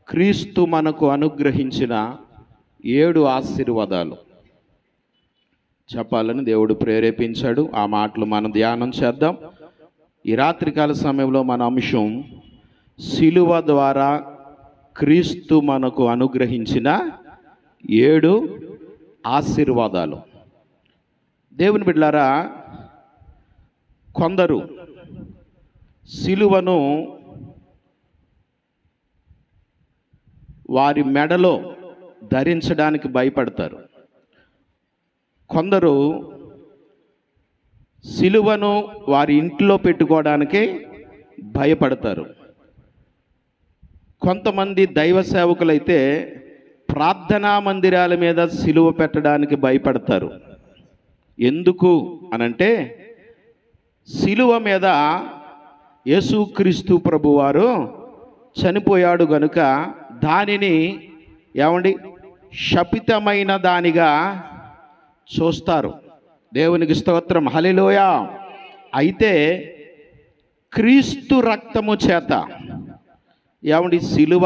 క్రీస్తు మనకు అనుగ్రహించిన ఏడు ఆశీర్వాదాలు చెప్పాలని దేవుడు ప్రేరేపించాడు ఆ మాటలు మనం ధ్యానం చేద్దాం ఈ రాత్రికాల సమయంలో మన అంశం శిలువ ద్వారా క్రీస్తు మనకు అనుగ్రహించిన ఏడు ఆశీర్వాదాలు దేవుని బిడ్డలారా కొందరు శిలువను వారి మెడలో ధరించడానికి భయపడతారు కొందరు సిలువను వారి ఇంట్లో పెట్టుకోవడానికి భయపడతారు కొంతమంది దైవ సేవకులైతే ప్రార్థనా మందిరాల మీద సిలువ పెట్టడానికి భయపడతారు ఎందుకు అనంటే సిలువ మీద యేసుక్రీస్తు ప్రభువారు చనిపోయాడు గనుక దానిని ఏమండి శపితమైన దానిగా చూస్తారు దేవునికి స్తోత్రం హలిలోయ అయితే క్రీస్తు రక్తము చేత ఏమండి సిలువ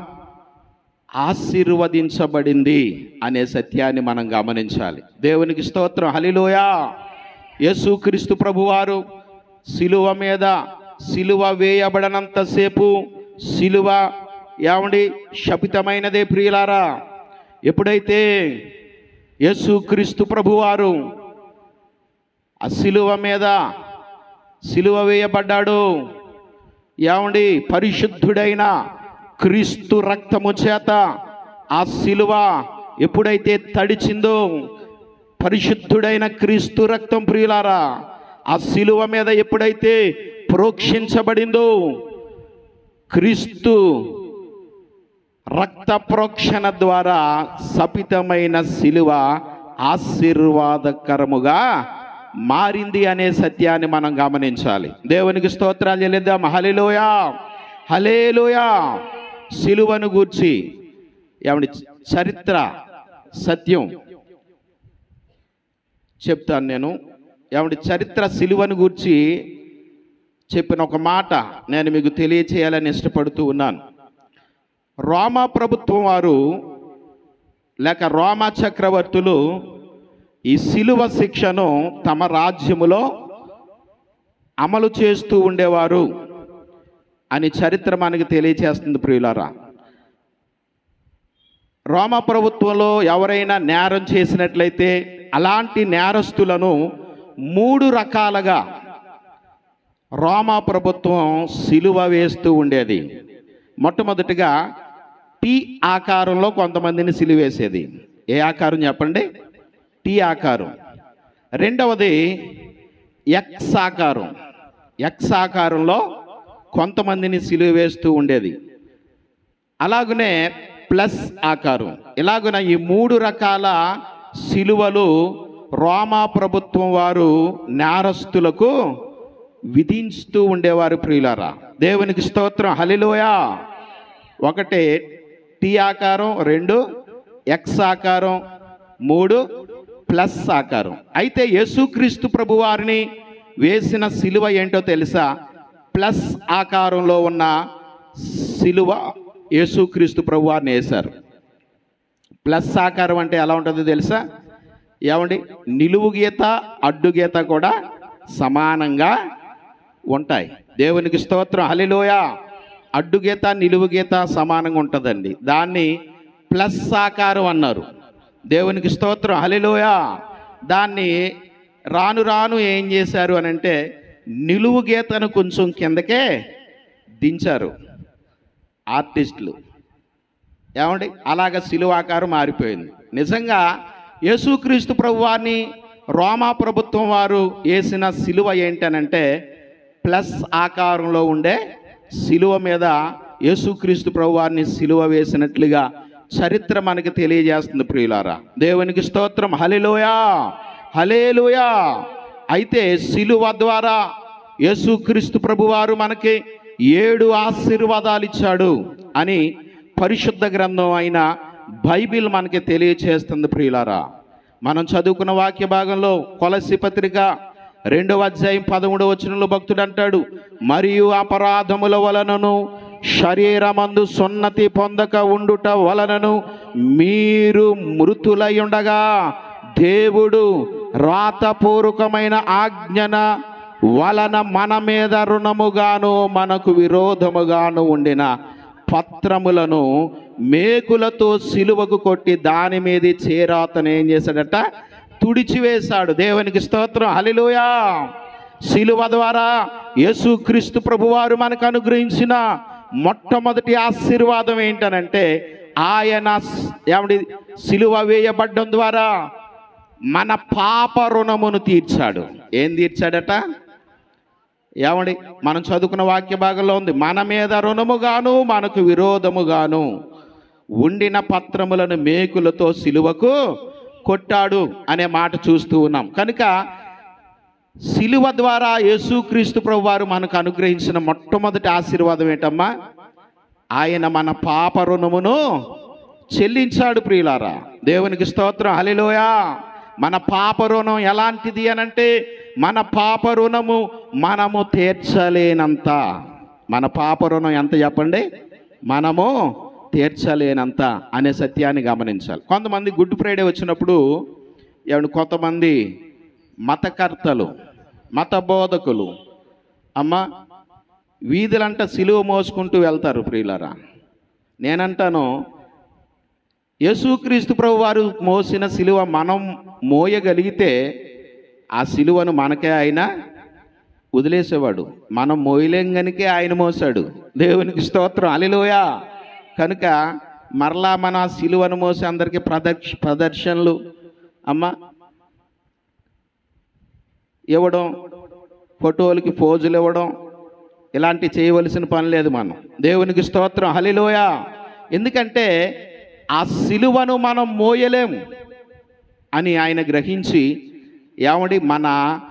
ఆశీర్వదించబడింది అనే సత్యాన్ని మనం గమనించాలి దేవునికి స్తోత్రం హలిలోయ యేసుక్రీస్తు ప్రభువారు సిలువ మీద సిలువ వేయబడనంతసేపు సిలువ ఏమండి శపితమైనదే ప్రియులారా ఎప్పుడైతే యేసుక్రీస్తు ప్రభువారు ఆ సిలువ మీద సిలువ వేయబడ్డాడు ఏమండి పరిశుద్ధుడైన క్రీస్తు రక్తము చేత ఆ సిలువ ఎప్పుడైతే తడిచిందో పరిశుద్ధుడైన క్రీస్తు రక్తం ప్రియులారా ఆ సిలువ మీద ఎప్పుడైతే ప్రోక్షించబడిందో క్రీస్తు రక్త ప్రోక్షణ ద్వారా సపితమైన సిలువ ఆశీర్వాదకరముగా మారింది అనే సత్యాన్ని మనం గమనించాలి దేవునికి స్తోత్రాలు చెల్లిద్దాం హలిలోయా హలేలోయా సిలువను గూర్చి ఏమండి చరిత్ర సత్యం చెప్తాను నేను ఏమండి చరిత్ర సిలువను గూర్చి చెప్పిన ఒక మాట నేను మీకు తెలియచేయాలని ఇష్టపడుతూ ఉన్నాను రోమా ప్రభుత్వం వారు లేక రోమా చక్రవర్తులు ఈ సిలువ శిక్షను తమ రాజ్యములో అమలు చేస్తూ ఉండేవారు అని చరిత్ర మనకి తెలియచేస్తుంది ప్రియులారా రోమా ప్రభుత్వంలో ఎవరైనా నేరం చేసినట్లయితే అలాంటి నేరస్తులను మూడు రకాలుగా రోమా ప్రభుత్వం సిలువ వేస్తూ ఉండేది మొట్టమొదటిగా టీ ఆకారంలో కొంతమందిని సిలువేసేది ఏ ఆకారం చెప్పండి టీ ఆకారం రెండవది ఎక్స్ ఆకారం ఎక్స్ ఆకారంలో కొంతమందిని సిలువ వేస్తూ ఉండేది అలాగనే ప్లస్ ఆకారం ఇలాగున ఈ మూడు రకాల సిలువలు రోమా ప్రభుత్వం వారు నేరస్తులకు విధించుతూ ఉండేవారు ప్రియులారా దేవునికి స్తోత్రం హలిలోయా ఒకటి టీ ఆకారం రెండు ఎక్స్ ఆకారం మూడు ప్లస్ ఆకారం అయితే యేసుక్రీస్తు ప్రభు వారిని వేసిన సిలువ ఏంటో తెలుసా ప్లస్ ఆకారంలో ఉన్న సిలువ యేసుక్రీస్తు ప్రభు వారిని వేశారు ప్లస్ ఆకారం అంటే ఎలా ఉంటుందో తెలుసా ఏమండి నిలువు గీత అడ్డు గీత కూడా సమానంగా ఉంటాయి దేవునికి స్తోత్రం హలిలోయ అడ్డు గీత నిలువు గీత సమానంగా ఉంటుందండి దాన్ని ప్లస్ ఆకారం అన్నారు దేవునికి స్తోత్రం హలిలోయ దాన్ని రాను రాను ఏం చేశారు అని అంటే నిలువు గీతను కొంచెం కిందకే దించారు ఆర్టిస్టులు ఏమండి అలాగ సిలువాకారం మారిపోయింది నిజంగా యేసుక్రీస్తు ప్రభు వారిని రోమా ప్రభుత్వం వారు వేసిన సిలువ ఏంటనంటే ప్లస్ ఆకారంలో ఉండే సిలువ మీద యేసుక్రీస్తు ప్రభు వారిని సిలువ వేసినట్లుగా చరిత్ర మనకి తెలియజేస్తుంది ప్రియులారా దేవునికి స్తోత్రం హలిలోయా హలేలుయా అయితే సిలువ ద్వారా యేసుక్రీస్తు ప్రభువారు మనకి ఏడు ఆశీర్వాదాలు ఇచ్చాడు అని పరిశుద్ధ గ్రంథం అయిన బైబిల్ మనకి తెలియచేస్తుంది ప్రియులారా మనం చదువుకున్న వాక్య భాగంలో కొలసి పత్రిక రెండవ అధ్యాయం పదమూడవ వచనంలో భక్తుడు అంటాడు మరియు అపరాధముల వలనను శరీరమందు సున్నతి పొందక ఉండుట వలనను మీరు మృతులై ఉండగా దేవుడు రాతపూర్వకమైన ఆజ్ఞన వలన మన మీద రుణముగాను మనకు విరోధముగాను ఉండిన పత్రములను మేకులతో సిలువకు కొట్టి దాని మీద చేరాతను ఏం చేశాడట తుడిచివేశాడు దేవునికి స్తోత్రం హలిలోయా శిలువ ద్వారా యేసుక్రీస్తు ప్రభువారు మనకు అనుగ్రహించిన మొట్టమొదటి ఆశీర్వాదం ఏంటనంటే ఆయన స్- ఏమండి శిలువ వేయబడ్డం ద్వారా మన పాప రుణమును తీర్చాడు ఏం తీర్చాడట ఏమండి మనం చదువుకున్న వాక్య భాగంలో ఉంది మన మీద రుణముగాను మనకు విరోధముగాను ఉండిన పత్రములను మేకులతో సిలువకు కొట్టాడు అనే మాట చూస్తూ ఉన్నాం కనుక సిలువ ద్వారా యేసుక్రీస్తు ప్రభు వారు మనకు అనుగ్రహించిన మొట్టమొదటి ఆశీర్వాదం ఏంటమ్మా ఆయన మన పాప రుణమును చెల్లించాడు ప్రియులారా దేవునికి స్తోత్రం హలిలోయా మన పాప రుణం ఎలాంటిది అనంటే మన పాప రుణము మనము తీర్చలేనంత మన పాప రుణం ఎంత చెప్పండి మనము తీర్చలేనంత అనే సత్యాన్ని గమనించాలి కొంతమంది గుడ్ ఫ్రైడే వచ్చినప్పుడు ఏమండి కొంతమంది మతకర్తలు మత బోధకులు అమ్మ వీధులంట సిలువ మోసుకుంటూ వెళ్తారు ప్రియులరా నేనంటాను యేసుక్రీస్తు ప్రభు వారు మోసిన సిలువ మనం మోయగలిగితే ఆ సిలువను మనకే ఆయన వదిలేసేవాడు మనం మోయలేం గనికే ఆయన మోసాడు దేవునికి స్తోత్రం అలిలోయ కనుక మరలా మన ఆ సిలువను మోసి అందరికీ ప్రదర్శ ప్రదర్శనలు అమ్మ ఇవ్వడం ఫోటోలకి పోజులు ఇవ్వడం ఇలాంటి చేయవలసిన పని లేదు మనం దేవునికి స్తోత్రం హలిలోయ ఎందుకంటే ఆ సిలువను మనం మోయలేము అని ఆయన గ్రహించి ఏమండి మన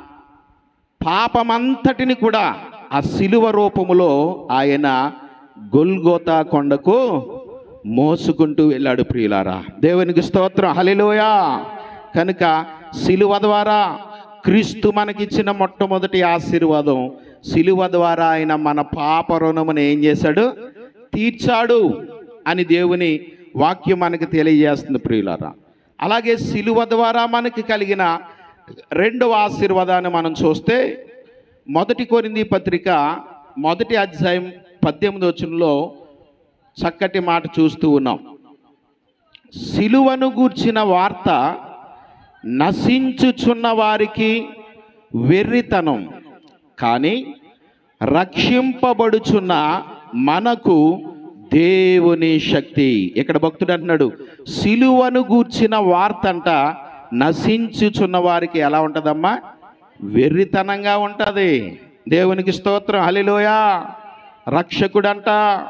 పాపమంతటిని కూడా ఆ సిలువ రూపములో ఆయన గొల్గోతా కొండకు మోసుకుంటూ వెళ్ళాడు ప్రియులారా దేవునికి స్తోత్రం హలిలోయ కనుక సిలువ ద్వారా క్రీస్తు మనకిచ్చిన మొట్టమొదటి ఆశీర్వాదం సిలువ ద్వారా ఆయన మన పాప రుణమును ఏం చేశాడు తీర్చాడు అని దేవుని వాక్యం మనకు తెలియజేస్తుంది ప్రియులారా అలాగే సిలువ ద్వారా మనకి కలిగిన రెండవ ఆశీర్వాదాన్ని మనం చూస్తే మొదటి కొరింది పత్రిక మొదటి అధ్యాయం పద్దెనిమిది వచనంలో చక్కటి మాట చూస్తూ ఉన్నాం సిలువను గూర్చిన వార్త నశించుచున్న వారికి వెర్రితనం కానీ రక్షింపబడుచున్న మనకు దేవుని శక్తి ఇక్కడ భక్తుడు అంటున్నాడు సిలువను గూర్చిన వార్త అంట నశించుచున్న వారికి ఎలా ఉంటుందమ్మా వెర్రితనంగా ఉంటుంది దేవునికి స్తోత్రం హలిలోయ రక్షకుడంట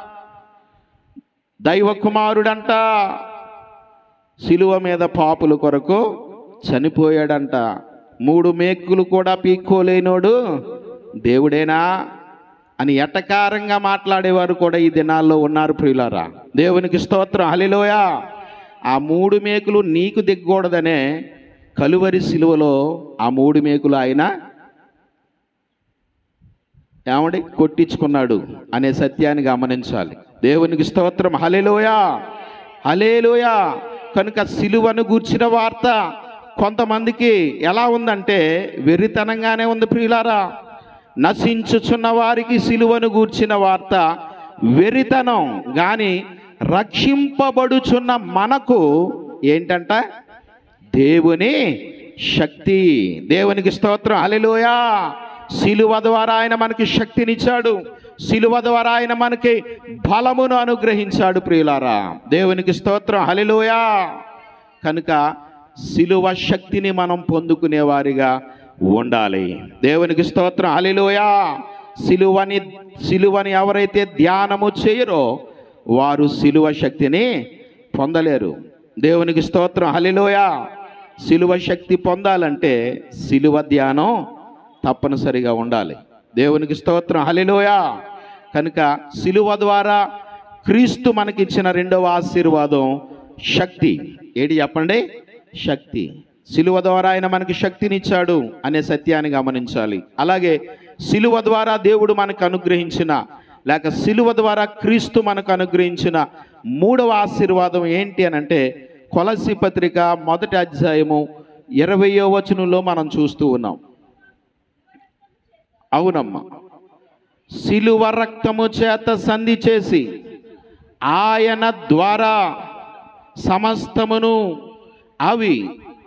దైవ కుమారుడంట సిలువ మీద పాపుల కొరకు చనిపోయాడంట మూడు మేకులు కూడా పీక్కోలేనోడు దేవుడేనా అని ఎటకారంగా మాట్లాడేవారు కూడా ఈ దినాల్లో ఉన్నారు ప్రియులారా దేవునికి స్తోత్రం హలిలోయ ఆ మూడు మేకులు నీకు దిగ్గకూడదనే కలువరి సిలువలో ఆ మూడు మేకులు ఆయన ఏమండి కొట్టించుకున్నాడు అనే సత్యాన్ని గమనించాలి దేవునికి స్తోత్రం హలేలోయ హలేలోయ కనుక సిలువను గూర్చిన వార్త కొంతమందికి ఎలా ఉందంటే వెర్రితనంగానే ఉంది ప్రియులారా నశించుచున్న వారికి సిలువను గూర్చిన వార్త వెరితనం గాని రక్షింపబడుచున్న మనకు ఏంటంట దేవుని శక్తి దేవునికి స్తోత్రం హల్లెలూయా సిలువ ద్వారా ఆయన మనకి శక్తినిచ్చాడు సిలువ ద్వారా ఆయన మనకి బలమును అనుగ్రహించాడు ప్రియులారా దేవునికి స్తోత్రం హల్లెలూయా కనుక సిలువ శక్తిని మనం పొందుకునే వారిగా ఉండాలి దేవునికి స్తోత్రం హల్లెలూయా సిలువని సిలువని ఎవరైతే ధ్యానము చేయరో వారు సిలువ శక్తిని పొందలేరు దేవునికి స్తోత్రం హల్లెలూయా సిలువ శక్తి పొందాలంటే సిలువ ధ్యానం తప్పనిసరిగా ఉండాలి దేవునికి స్తోత్రం హల్లెలూయా కనుక సిలువ ద్వారా క్రీస్తు మనకిచ్చిన రెండవ ఆశీర్వాదం శక్తి ఏడి చెప్పండి శక్తి సిలువ ద్వారా ఆయన మనకి శక్తినిచ్చాడు అనే సత్యాన్ని గమనించాలి అలాగే సిలువ ద్వారా దేవుడు మనకు అనుగ్రహించిన లేక సిలువ ద్వారా క్రీస్తు మనకు అనుగ్రహించిన మూడవ ఆశీర్వాదం ఏంటి అని అంటే కొలసి పత్రిక మొదటి అధ్యాయము ఇరవయో వచనంలో మనం చూస్తూ ఉన్నాం అవునమ్మా సిలువ రక్తము చేత సంధి చేసి ఆయన ద్వారా సమస్తమును అవి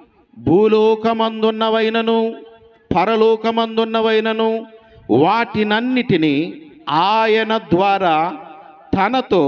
భూలోకమందున్నవైనను పరలోకమందున్నవైనను వాటినన్నిటినీ ఆయన ద్వారా తనతో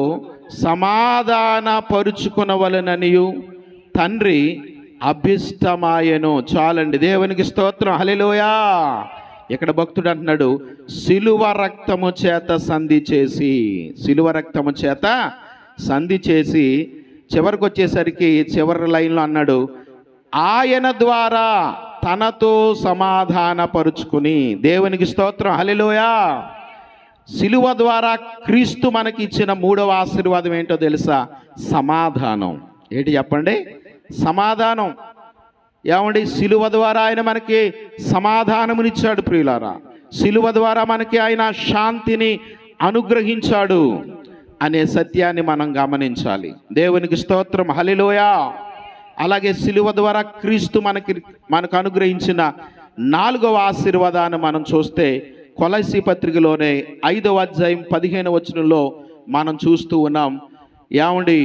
సమాధాన పరుచుకునవలననియు తండ్రి అభిష్టమాయను చాలండి దేవునికి స్తోత్రం హలిలోయా ఇక్కడ భక్తుడు అంటున్నాడు సిలువ రక్తము చేత సంధి చేసి సిలువ రక్తము చేత సంధి చేసి చివరికి వచ్చేసరికి చివరి లైన్లో అన్నాడు ఆయన ద్వారా తనతో సమాధానపరుచుకుని దేవునికి స్తోత్రం హలిలోయా సిలువ ద్వారా క్రీస్తు మనకి ఇచ్చిన మూడవ ఆశీర్వాదం ఏంటో తెలుసా సమాధానం ఏంటి చెప్పండి సమాధానం ఏమండి సిలువ ద్వారా ఆయన మనకి సమాధానమునిచ్చాడు ప్రియులారా సిలువ ద్వారా మనకి ఆయన శాంతిని అనుగ్రహించాడు అనే సత్యాన్ని మనం గమనించాలి దేవునికి స్తోత్రం హలిలోయా అలాగే సిలువ ద్వారా క్రీస్తు మనకి మనకు అనుగ్రహించిన నాలుగవ ఆశీర్వాదాన్ని మనం చూస్తే కొలసి పత్రికలోనే ఐదవ అధ్యాయం పదిహేను వచనంలో మనం చూస్తూ ఉన్నాం ఏమండి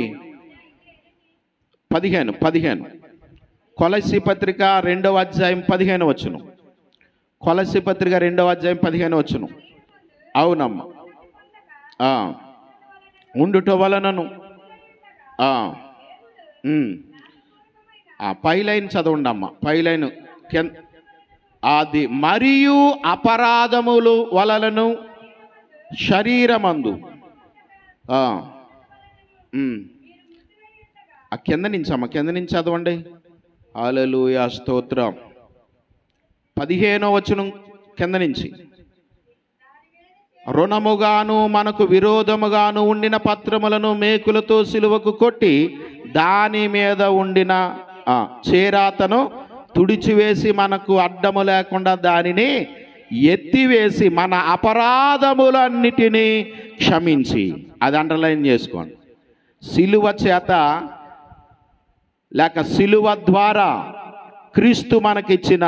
పదిహేను పదిహేను కొలసి పత్రిక రెండవ అధ్యాయం పదిహేను వచ్చును కొలసి పత్రిక రెండవ అధ్యాయం పదిహేను వచ్చును అవునమ్మా ఆ, ఉండుట వలనను ఆ, ఉమ్. ఆ పై లైన్ చదవండి అమ్మ పై లైన్ కెన్ అది మరియు అపరాధములు వలలను శరీరమందు ఆ, ఉమ్. ఆ కింద నుంచి అమ్మ కింద నుంచి చదవండి అలలుయా స్తోత్రం పదిహేనో వచనం కింద నుంచి రుణముగాను మనకు విరోధముగాను ఉండిన పత్రములను మేకులతో సిలువకు కొట్టి దాని మీద ఉండిన ఆ, చేరాతను తుడిచివేసి మనకు అడ్డము లేకుండా దానిని ఎత్తివేసి మన అపరాధములన్నిటినీ క్షమించి అది అండర్లైన్ చేసుకోండి సిలువ చేత లేక సిలువ ద్వారా క్రీస్తు మనకిచ్చిన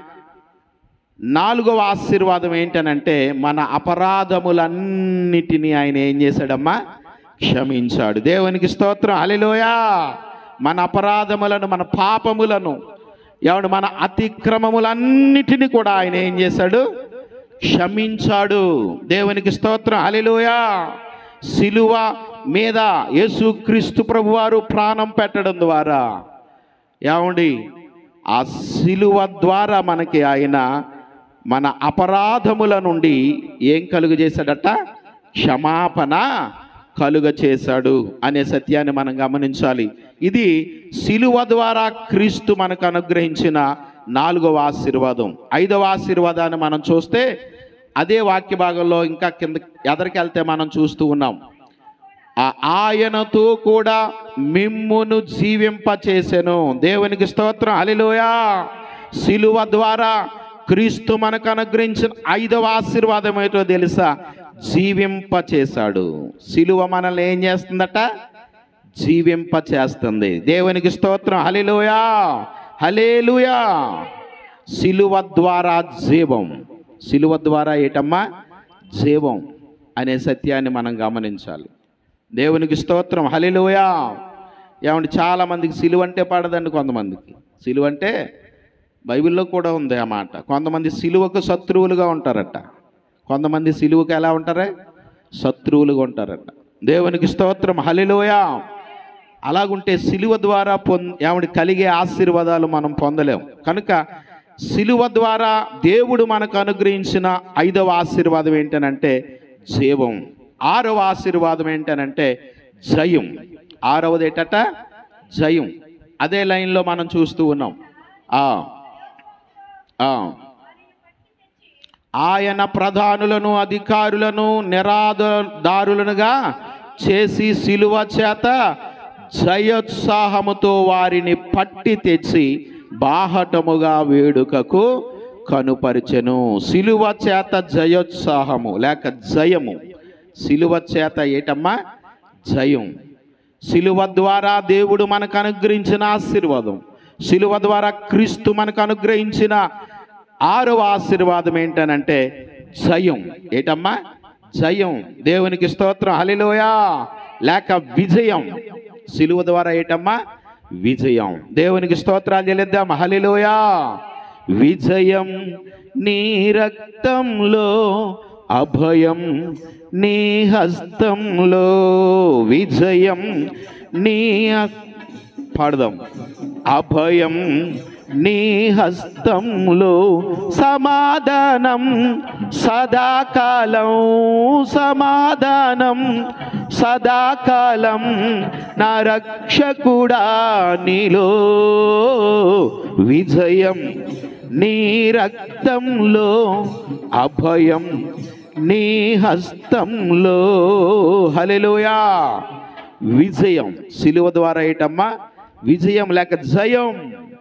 నాలుగవ ఆశీర్వాదం ఏంటనంటే మన అపరాధములన్నిటినీ ఆయన ఏం చేశాడమ్మా క్షమించాడు దేవునికి స్తోత్రం అలిలోయా మన అపరాధములను మన పాపములను ఎవడు మన అతిక్రమములన్నిటినీ కూడా ఆయన ఏం చేశాడు క్షమించాడు దేవునికి స్తోత్రం అలిలోయా సిలువ మీద యేసుక్రీస్తు ప్రభువారు ప్రాణం పెట్టడం ద్వారా ఏమండి ఆ సిలువ ద్వారా మనకి ఆయన మన అపరాధముల నుండి ఏం కలుగు చేశాడట క్షమాపణ కలుగ చేశాడు అనే సత్యాన్ని మనం గమనించాలి ఇది సిలువ ద్వారా క్రీస్తు మనకు అనుగ్రహించిన నాలుగవ ఆశీర్వాదం ఐదవ ఆశీర్వాదాన్ని మనం చూస్తే అదే వాక్య భాగంలో ఇంకా కింద ఎదరికెళ్తే మనం చూస్తూ ఉన్నాం ఆ ఆయనతో కూడా మిమ్మును జీవింప చేసెను దేవునికి స్తోత్రం అలిలోయా సిలువ ద్వారా క్రీస్తు మనకు అనుగ్రహించిన ఐదవ ఆశీర్వాదం ఏంటో తెలుసా జీవింప చేశాడు సిలువ మనల్ని ఏం చేస్తుందట జీవింప చేస్తుంది దేవునికి స్తోత్రం హలిలోయా హలేలుయా సిలువ ద్వారా జీవం సిలువ ద్వారా ఏటమ్మా జీవం అనే సత్యాన్ని మనం గమనించాలి దేవునికి స్తోత్రం హలిలోయా ఏమంటే చాలా మందికి సిలువ అంటే పడదండి కొంతమందికి సిలువ అంటే బైబిల్లో కూడా ఉంది ఆ మాట కొంతమంది సిలువకు శత్రువులుగా ఉంటారట కొంతమంది సిలువకు ఎలా ఉంటారే శత్రువులుగా ఉంటారట దేవునికి స్తోత్రం హలిలోయా అలాగుంటే సిలువ ద్వారా పొంద ఏమిటి కలిగే ఆశీర్వాదాలు మనం పొందలేం కనుక సిలువ ద్వారా దేవుడు మనకు అనుగ్రహించిన ఐదవ ఆశీర్వాదం ఏంటనంటే జీవం ఆరవ ఆశీర్వాదం ఏంటనంటే జయం ఆరవది ఏంటట జయం అదే లైన్లో మనం చూస్తూ ఉన్నాం ఆ ఆ. ఆయన ప్రధానులను అధికారులను నిరాధారులనుగా చేసి సిలువ చేత జయోత్సాహముతో వారిని పట్టి తెచ్చి బాహటముగా వేడుకకు కనుపరిచెను సిలువ చేత జయోత్సాహము లేక జయము సిలువ చేత ఏటమ్మా జయం సిలువ ద్వారా దేవుడు మనకు అనుగ్రహించిన ఆశీర్వాదం సిలువ ద్వారా క్రీస్తు మనకు అనుగ్రహించిన ఆరవ ఆశీర్వాదం ఏంటనంటే జయం ఏటమ్మా జయం దేవునికి స్తోత్రం హలిలోయా లేక విజయం సిలువ ద్వారా ఏటమ్మా విజయం దేవునికి స్తోత్రాలు చెల్లిద్దాం హలిలోయా విజయం నీ రక్తంలో అభయం నీ హస్తంలో విజయం నీ హ- పాడదాం అభయం నీ హస్తంలో సమాధానం సదాకాలం సమాధానం సదాకాలం నా రక్షకుడా నీలో విజయం నీ రక్తంలో అభయం నీ హస్తంలో హలెలుయా విజయం సిలువ ద్వారా ఏటమ్మా విజయం లేక జయం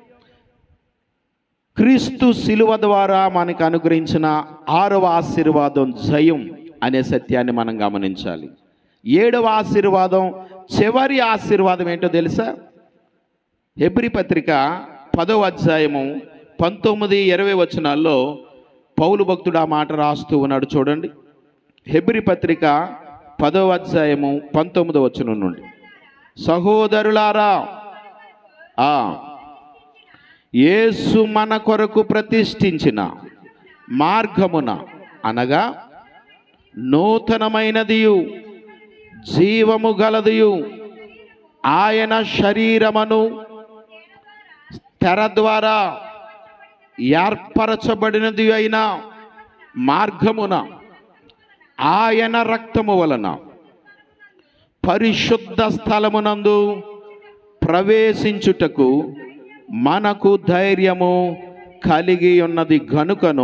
క్రీస్తు శిలువ ద్వారా మనకు అనుగ్రహించిన ఆరవ ఆశీర్వాదం జయం అనే సత్యాన్ని మనం గమనించాలి ఏడవ ఆశీర్వాదం చివరి ఆశీర్వాదం ఏంటో తెలుసా హెబ్రి పత్రిక పదవ అధ్యాయము పంతొమ్మిది ఇరవై వచనాల్లో పౌలు భక్తుడు ఆ మాట రాస్తూ ఉన్నాడు చూడండి హెబ్రి పత్రిక పదవ అధ్యాయము పంతొమ్మిది వచనం నుండి సహోదరులారా ఆ యేసు మన కొరకు ప్రతిష్ఠించిన మార్గమున అనగా నూతనమైనదియు జీవము గలదియు ఆయన శరీరమును తెర ద్వారా ఏర్పరచబడినది అయిన మార్గమున ఆయన రక్తము వలన పరిశుద్ధ స్థలమునందు ప్రవేశించుటకు మనకు ధైర్యము కలిగి ఉన్నది గనుకను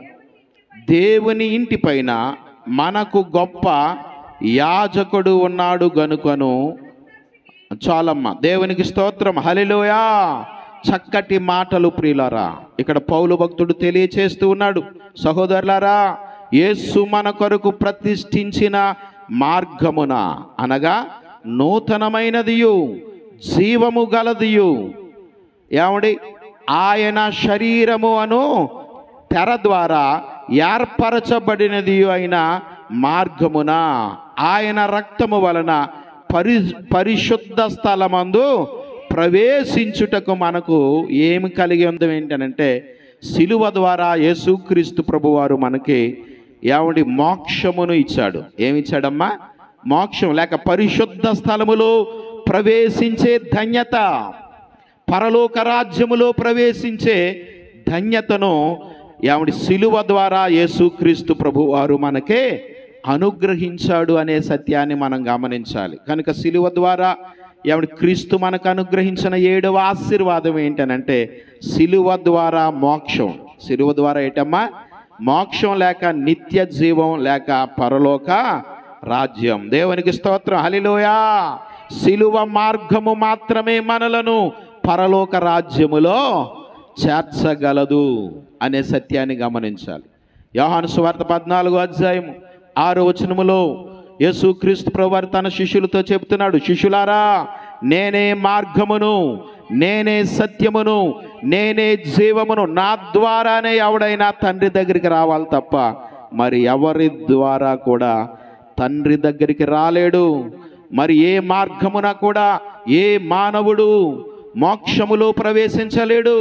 దేవుని ఇంటిపైన మనకు గొప్ప యాజకుడు ఉన్నాడు గనుకను చాలమ్మ దేవునికి స్తోత్రం హలిలోయా చక్కటి మాటలు ప్రియులారా ఇక్కడ పౌలు భక్తుడు తెలియచేస్తూ ఉన్నాడు సహోదరులారా యేసు మన కొరకు ప్రతిష్ఠించిన మార్గమున అనగా నూతనమైనదియు జీవము గలదియు ఏమండి ఆయన శరీరము అను తెర ద్వారా ఏర్పరచబడినది అయిన మార్గమున ఆయన రక్తము వలన పరి పరిశుద్ధ స్థలమందు ప్రవేశించుటకు మనకు ఏమి కలిగి ఉంది ఏంటనంటే సిలువ ద్వారా యేసుక్రీస్తు ప్రభువారు మనకి ఏమండి మోక్షమును ఇచ్చాడు ఏమి ఇచ్చాడమ్మా మోక్షం లేక పరిశుద్ధ స్థలములో ప్రవేశించే ధన్యత పరలోక రాజ్యములో ప్రవేశించే ధన్యతను ఏమిటి సిలువ ద్వారా యేసుక్రీస్తు ప్రభు వారు మనకే అనుగ్రహించాడు అనే సత్యాన్ని మనం గమనించాలి కనుక సిలువ ద్వారా ఏమిటి క్రీస్తు మనకు అనుగ్రహించిన ఏడవ ఆశీర్వాదం ఏంటనంటే సిలువ ద్వారా మోక్షం సిలువ ద్వారా ఏంటమ్మా మోక్షం లేక నిత్య జీవం లేక పరలోక రాజ్యం దేవునికి స్తోత్రం హలిలోయా సిలువ మార్గము మాత్రమే మనలను పరలోక రాజ్యములో చేర్చగలదు అనే సత్యాన్ని గమనించాలి యోహాను సువార్త పద్నాలుగో అధ్యాయం ఆరో వచనములో యేసుక్రీస్తు ప్రభువారు తన శిష్యులతో చెప్తున్నాడు శిష్యులారా నేనే మార్గమును నేనే సత్యమును నేనే జీవమును నా ద్వారానే ఎవడైనా తండ్రి దగ్గరికి రావాలి తప్ప మరి ఎవరి ద్వారా కూడా తండ్రి దగ్గరికి రాలేడు మరి ఏ మార్గమున కూడా ఏ మానవుడు మోక్షములో ప్రవేశించలేడు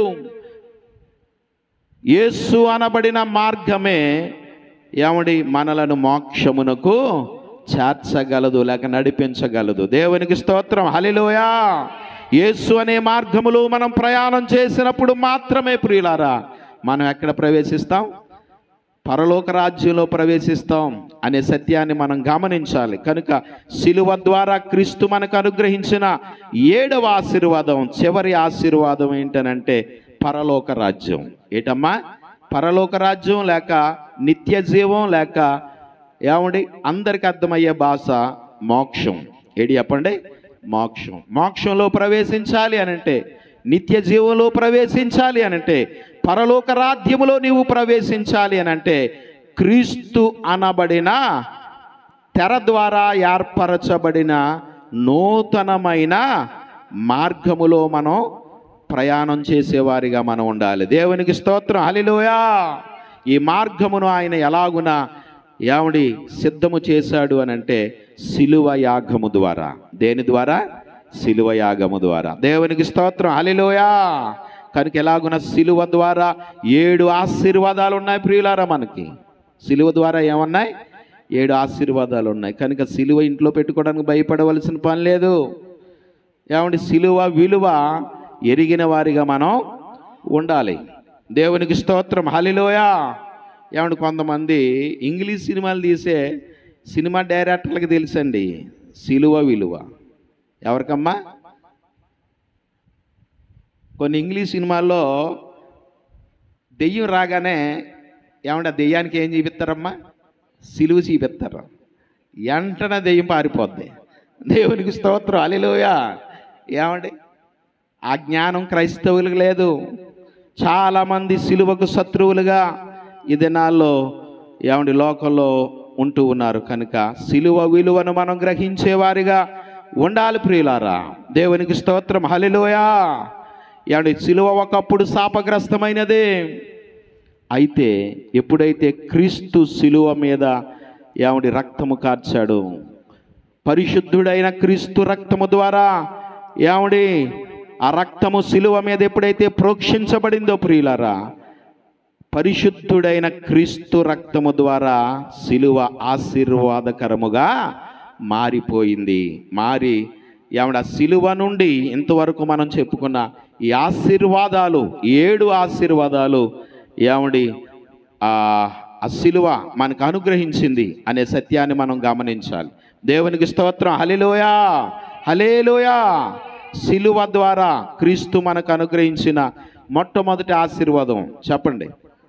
యేసు అనబడిన మార్గమే ఏమడి మనలను మోక్షమునకు చేర్చగలదు లేక నడిపించగలదు దేవునికి స్తోత్రం హలిలోయా యేసు అనే మార్గములో మనం ప్రయాణం చేసినప్పుడు మాత్రమే ప్రియులారా మనం ఎక్కడ ప్రవేశిస్తాం పరలోక రాజ్యంలో ప్రవేశిస్తాం అనే సత్యాన్ని మనం గమనించాలి కనుక శిలువ ద్వారా క్రీస్తు మనకు అనుగ్రహించిన ఏడవ ఆశీర్వాదం చివరి ఆశీర్వాదం ఏంటనంటే పరలోక రాజ్యం ఏటమ్మా పరలోక రాజ్యం లేక నిత్య జీవం లేక ఏమండి అందరికి అర్థమయ్యే భాష మోక్షం ఏడి చెప్పండి మోక్షం మోక్షంలో ప్రవేశించాలి అనంటే నిత్య జీవంలో ప్రవేశించాలి అనంటే పరలోక రాజ్యములో నీవు ప్రవేశించాలి అనంటే క్రీస్తు అనబడిన తెర ద్వారా ఏర్పరచబడిన నూతనమైన మార్గములో మనం ప్రయాణం చేసేవారిగా మనం ఉండాలి దేవునికి స్తోత్రం హలిలోయా ఈ మార్గమును ఆయన ఎలాగున ఏమిడి సిద్ధము చేశాడు అని అంటే సిలువ యాగము ద్వారా దేని ద్వారా సిలువ యాగము ద్వారా దేవునికి స్తోత్రం హలిలోయా కనుక ఎలాగున సిలువ ద్వారా ఏడు ఆశీర్వాదాలు ఉన్నాయి ప్రియులారా మనకి సిలువ ద్వారా ఏమన్నాయి ఏడు ఆశీర్వాదాలు ఉన్నాయి కనుక సిలువ ఇంట్లో పెట్టుకోవడానికి భయపడవలసిన పని లేదు ఏమండి సిలువ విలువ ఎరిగిన వారిగా మనం ఉండాలి దేవునికి స్తోత్రం హలిలోయా ఏమండి కొంతమంది ఇంగ్లీష్ సినిమాలు తీసే సినిమా డైరెక్టర్లకు తెలుసండి సిలువ విలువ ఎవరికమ్మా కొన్ని ఇంగ్లీష్ సినిమాల్లో దెయ్యం రాగానే ఏమంటే ఆ దెయ్యానికి ఏం చూపిస్తారమ్మా సిలువ చూపిస్తారు వెంటనే దెయ్యం పారిపోద్ది దేవునికి స్తోత్రం అలిలోయ ఏమండి ఆ జ్ఞానం క్రైస్తవులకు లేదు చాలామంది సిలువకు శత్రువులుగా ఈ దినాల్లో ఏమండి లోకంలో ఉంటూ ఉన్నారు కనుక సిలువ విలువను మనం గ్రహించేవారిగా ఉండాలి ప్రియులారా దేవునికి స్తోత్రం హలిలోయా ఏమండి సిలువ ఒకప్పుడు శాపగ్రస్తమైనదే అయితే ఎప్పుడైతే క్రీస్తు శిలువ మీద ఏమిటి రక్తము కార్చాడు పరిశుద్ధుడైన క్రీస్తు రక్తము ద్వారా ఏమిడి ఆ రక్తము శిలువ మీద ఎప్పుడైతే ప్రోక్షించబడిందో ప్రియులారా పరిశుద్ధుడైన క్రీస్తు రక్తము ద్వారా శిలువ ఆశీర్వాదకరముగా మారిపోయింది మారి ఏమిడ శిలువ నుండి ఇంతవరకు మనం చెప్పుకున్న ఈ ఆశీర్వాదాలు ఏడు ఆశీర్వాదాలు ఏమిడి ఆ ఆ శిలువ మనకు అనుగ్రహించింది అనే సత్యాన్ని మనం గమనించాలి దేవునికి స్తోత్రం హలిలోయా హలేలోయా శిలువ ద్వారా క్రీస్తు మనకు అనుగ్రహించిన మొట్టమొదటి ఆశీర్వాదం చెప్పండి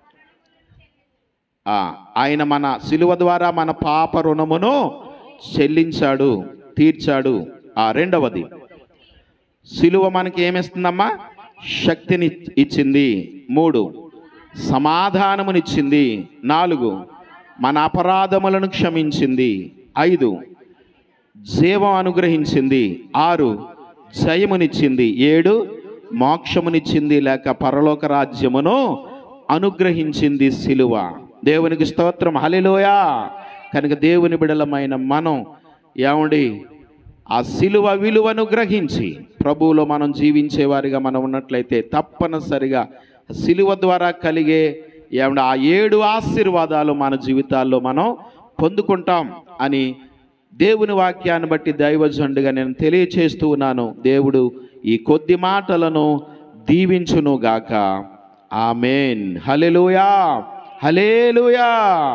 ఆ, ఆయన మన శిలువ ద్వారా మన పాప రుణమును చెల్లించాడు తీర్చాడు ఆ రెండవది శిలువ మనకి ఏమిస్తుందమ్మా శక్తిని ఇచ్చింది మూడు సమాధానమునిచ్చింది నాలుగు మన అపరాధములను క్షమించింది ఐదు జీవం అనుగ్రహించింది ఆరు జయమునిచ్చింది ఏడు మోక్షమునిచ్చింది లేక పరలోక రాజ్యమును అనుగ్రహించింది సిలువ దేవునికి స్తోత్రం హలిలోయా కనుక దేవుని బిడలమైన మనం ఏమండి ఆ సిలువ విలువను గ్రహించి ప్రభువులో మనం జీవించేవారిగా మనం ఉన్నట్లయితే తప్పనిసరిగా సిలువ ద్వారా కలిగే ఏమంటే ఆ ఏడు ఆశీర్వాదాలు మన జీవితాల్లో మనం పొందుకుంటాం అని దేవుని వాక్యాన్ని బట్టి దైవజండుగా నేను తెలియచేస్తూ ఉన్నాను దేవుడు ఈ కొద్ది మాటలను దీవించును గాక ఆమెన్ హలెలూయా హలేలుయా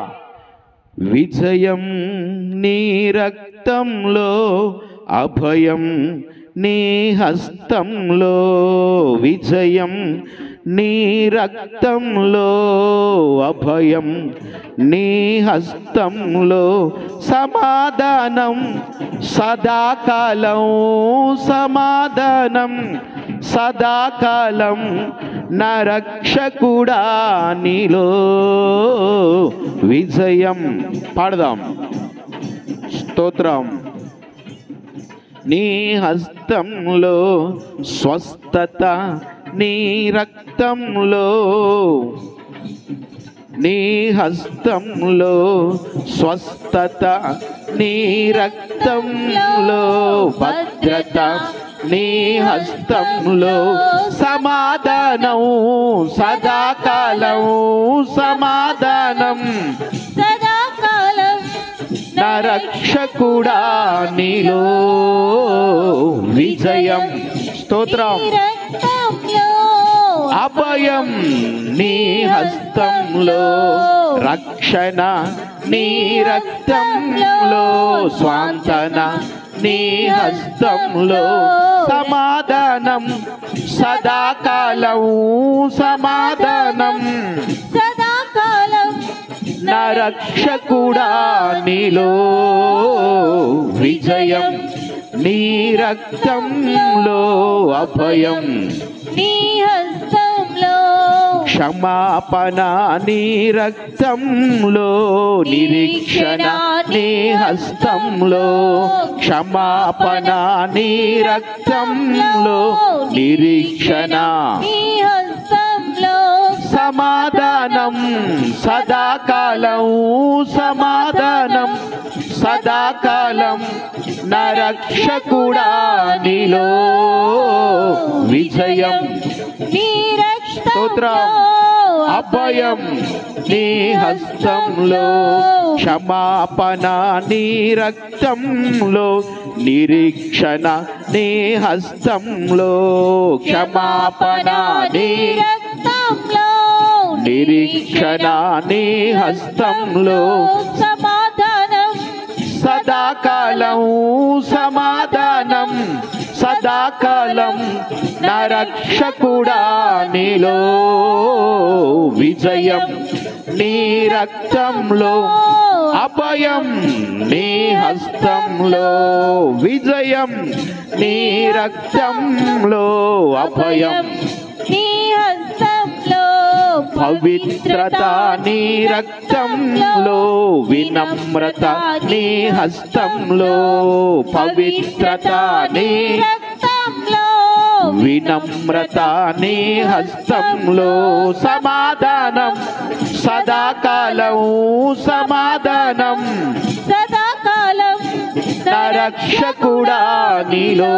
విజయం నీ రక్తంలో అభయం నీ హస్తంలో విజయం నీ రక్తంలో అభయం నీ హస్తంలో సమాధానం సదాకాలం సమాధానం సదాకాలం నరక్షకుడా నీలో విజయం పాడదాం స్తోత్రం నీ హస్తంలో స్వస్థత నీ రక్తంలో నీ హస్తంలో స్వస్థత నీ రక్తంలో భద్రత నీ హస్తంలో సమాధానం సదాకాలం సమాధానం సదాకాలం నా రక్షకుడా నీలో విజయం స్తోత్రం నీ రక్తంలో అభయం నీ హస్తంలో రక్షణ నీ రక్తంలో స్వాంతన నీ హస్తంలో సమాధానం సదాకాలం సమాధానం సదాకాలం నా రక్షకుడా నీలో విజయం నీ రక్తంలో అభయం నీ హస్తంలో క్షమాపణ నీ రక్తంలో నిరీక్షణ నీ హస్తంలో క్షమాపణ నీ రక్తంలో నిరీక్షణ నీ హస్తంలో సమాధానం సదాకాలం సమాధానం సదాకాలం నరక్షకుడా నీలో విజయం నీ స్తోత్రం రక్తంలో అభయం నీ హస్తంలో క్షమాపణ నీ రక్తంలో నిరీక్షణ నీ హస్తంలో క్షమాపణ నీ రక్తంలో నిరీక్షణ నీ హస్తంలో సమాధానం సదాకాలం సమాధానం సదాకాలం నరక్షకుడా నీలో విజయం నీ రక్తంలో అభయం నీ హస్తంలో విజయం నీ రక్తంలో అభయం నీ హస్తంలో పవిత్రత నీ రక్తంలో వినమ్రత నీ హస్తంలో పవిత్రత నీ రక్తంలో వినమ్రత నీ హస్తంలో సమాధానం సదాకాలం సమాధానం సదాకాలం నరక్షకుడా నీలో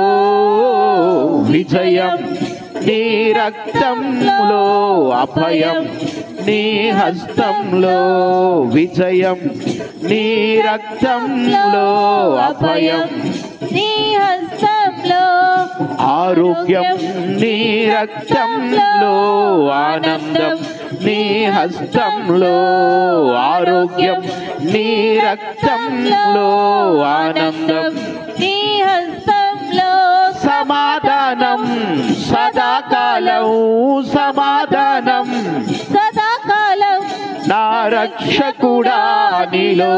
విజయం నీ రక్తంలో అభయం నీ హస్తంలో విజయం నీ రక్తంలో అభయం నీ హస్తంలో ఆరోగ్యం నీ రక్తంలో ఆనందం నీ హస్తంలో ఆరోగ్యం నీ రక్తంలో ఆనందం నీ హస్తంలో సమాధానం సదాకాలం సమాధానం సదాకాలం నా రక్షకుడా నీలో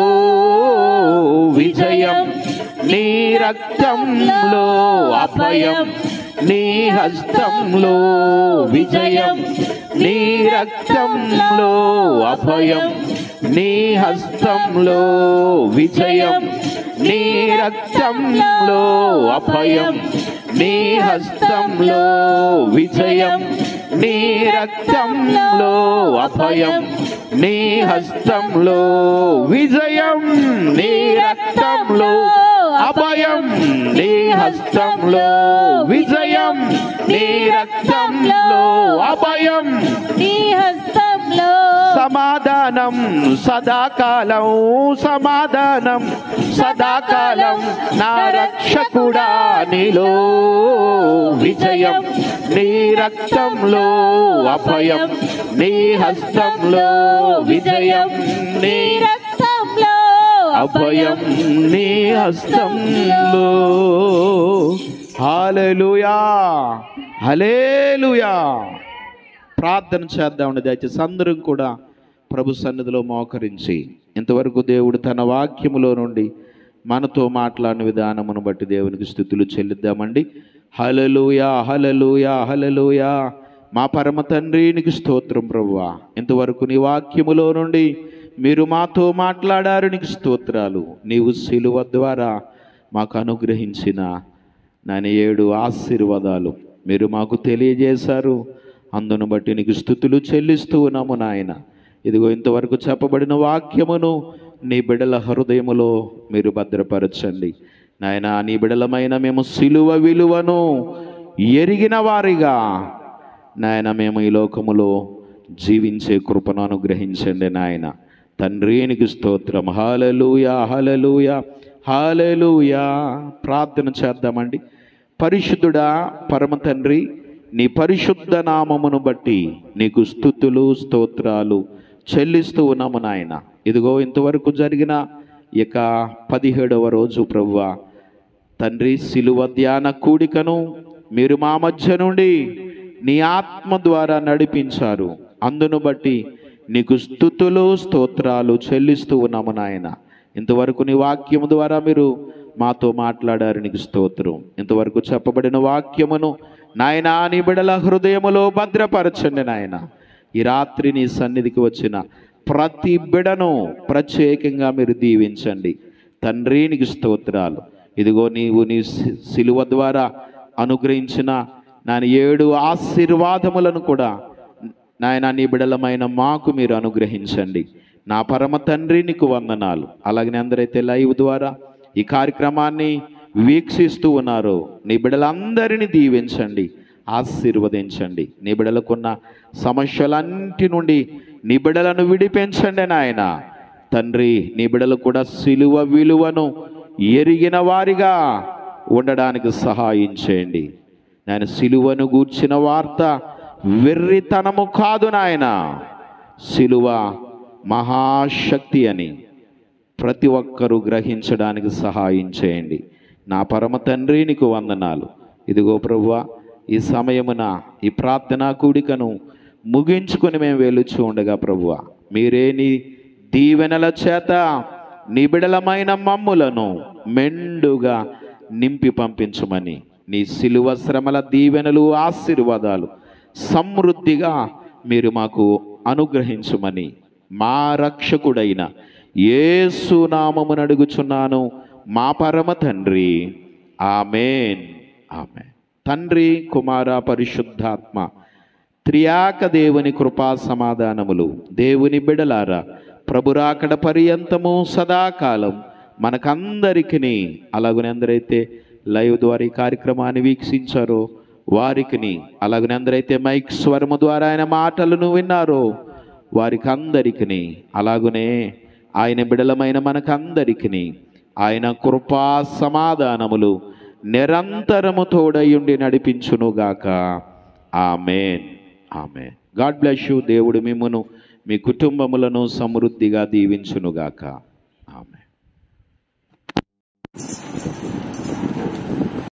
విజయం నీ రక్తంలో అభయం నీ హస్తంలో విజయం నీ రక్తంలో అభయం నీ హస్తంలో విజయం నీ రక్తంలో అభయం నీ హస్తంలో విజయం నీ రక్తంలో అభయం నీ హస్తంలో విజయం నీ రక్తంలో అభయం నీ హస్తంలో విజయం నీ రక్తంలో అభయం నీ హస్తంలో సమాధానం సదాకాలం సమాధానం సదాకాలం నా రక్షకుడా నీలో విజయం నీ రక్తంలో అభయం నీ హస్తంలో విజయం నీ రక్తంలో అభయం నీ హస్తంలో హాలెలూయా హలేలుయా ప్రార్థన చేద్దామండి దయచేసి అందరం కూడా ప్రభు సన్నిధిలో మోకరించి ఇంతవరకు దేవుడు తన వాక్యములో నుండి మనతో మాట్లాడిన విధానమును బట్టి దేవునికి స్థుతులు చెల్లిద్దామండి హలలుయా హలలుయా హలలుయా మా పరమ తండ్రి నీకు స్తోత్రం ప్రభువా ఇంతవరకు నీ వాక్యములో నుండి మీరు మాతో మాట్లాడారు నీకు స్తోత్రాలు నీవు శిలువ ద్వారా మాకు అనుగ్రహించిన నాని ఏడు ఆశీర్వాదాలు మీరు మాకు తెలియజేశారు అందును బట్టి నీకు స్థుతులు చెల్లిస్తూ ఉన్నాము నాయన ఇదిగో ఇంతవరకు చెప్పబడిన వాక్యమును నీ బిడల హృదయములో మీరు భద్రపరచండి నాయన నీ బిడలమైన మేము సిలువ విలువను ఎరిగిన వారిగా నాయన మేము ఈ లోకములో జీవించే కృపను అనుగ్రహించండి నాయన తండ్రి నీకు స్తోత్రం హాలలుయా హాలలుయా హాలలుయా ప్రార్థన చేద్దామండి పరిశుద్ధుడా పరమ తండ్రి నీ పరిశుద్ధ నామమును బట్టి నీకు స్థుతులు స్తోత్రాలు చెల్లిస్తూ ఉన్నాము నాయన ఇదిగో ఇంతవరకు జరిగిన ఇక పదిహేడవ రోజు ప్రభువా తండ్రి శిలువ ధ్యాన కూడికను మీరు మా మధ్య నుండి నీ ఆత్మ ద్వారా నడిపించారు అందును బట్టి నీకు స్థుతులు స్తోత్రాలు చెల్లిస్తూ ఉన్నాము నాయన ఇంతవరకు నీ వాక్యము ద్వారా మీరు మాతో మాట్లాడారు నీకు స్తోత్రం ఇంతవరకు చెప్పబడిన వాక్యమును నాయన నీ బిడల హృదయములో భద్రపరచండి నాయన ఈ రాత్రి నీ సన్నిధికి వచ్చిన ప్రతి బిడను ప్రత్యేకంగా మీరు దీవించండి తండ్రి నీకు స్తోత్రాలు ఇదిగో నీవు నీ సి- సిలువ ద్వారా అనుగ్రహించిన నాని ఏడు ఆశీర్వాదములను కూడా నాయన నీ బిడలమైన మాకు మీరు అనుగ్రహించండి నా పరమ తండ్రి నీకు వందనాలు అలాగనే అందరైతే లైవ్ ద్వారా ఈ కార్యక్రమాన్ని వీక్షిస్తూ ఉన్నారో నీ బిడలందరినీ దీవించండి ఆశీర్వదించండి నీ బిడలకున్న సమస్యలన్నిటి నుండి నీ బిడలను విడిపించండి నాయన తండ్రి నీ బిడలు కూడా సిలువ విలువను ఎరిగిన వారిగా ఉండడానికి సహాయం చేయండి నేను సిలువను గూర్చిన వార్త వెర్రితనము కాదు నాయన సిలువ మహాశక్తి అని ప్రతి ఒక్కరూ గ్రహించడానికి సహాయం చేయండి నా పరమ తండ్రి నీకు వందనాలు ఇదిగో ప్రభువా ఈ సమయమున ఈ ప్రార్థనా కూడికను ముగించుకొని మేము వెలుచు ఉండగా ప్రభువా మీరే నీ దీవెనల చేత నిబిడలమైన మమ్ములను మెండుగా నింపి పంపించమని నీ సిలువ శ్రమల దీవెనలు ఆశీర్వాదాలు సమృద్ధిగా మీరు మాకు అనుగ్రహించమని మా రక్షకుడైన యేసు నామమును అడుగుచున్నాను మా పరమ తండ్రి ఆమెన్ ఆమె తండ్రి కుమార పరిశుద్ధాత్మ త్రియాక దేవుని కృపా సమాధానములు దేవుని బిడలారా ప్రభురాకడ పర్యంతము సదాకాలం మనకందరికిని అలాగనే అందరైతే లైవ్ ద్వారా ఈ కార్యక్రమాన్ని వీక్షించారో వారికిని అలాగనే అందరైతే మైక్ స్వరము ద్వారా ఆయన మాటలను విన్నారో వారికి అందరికిని అలాగునే ఆయన బిడలమైన మనకందరికిని ఆయన కృపా సమాధానములు నిరంతరము తోడయుండి నడిపించునుగాక amen amen God bless you దేవుడు మిమ్మును మీ కుటుంబములను సమృద్ధిగా దీవించునుగాక ఆమెన్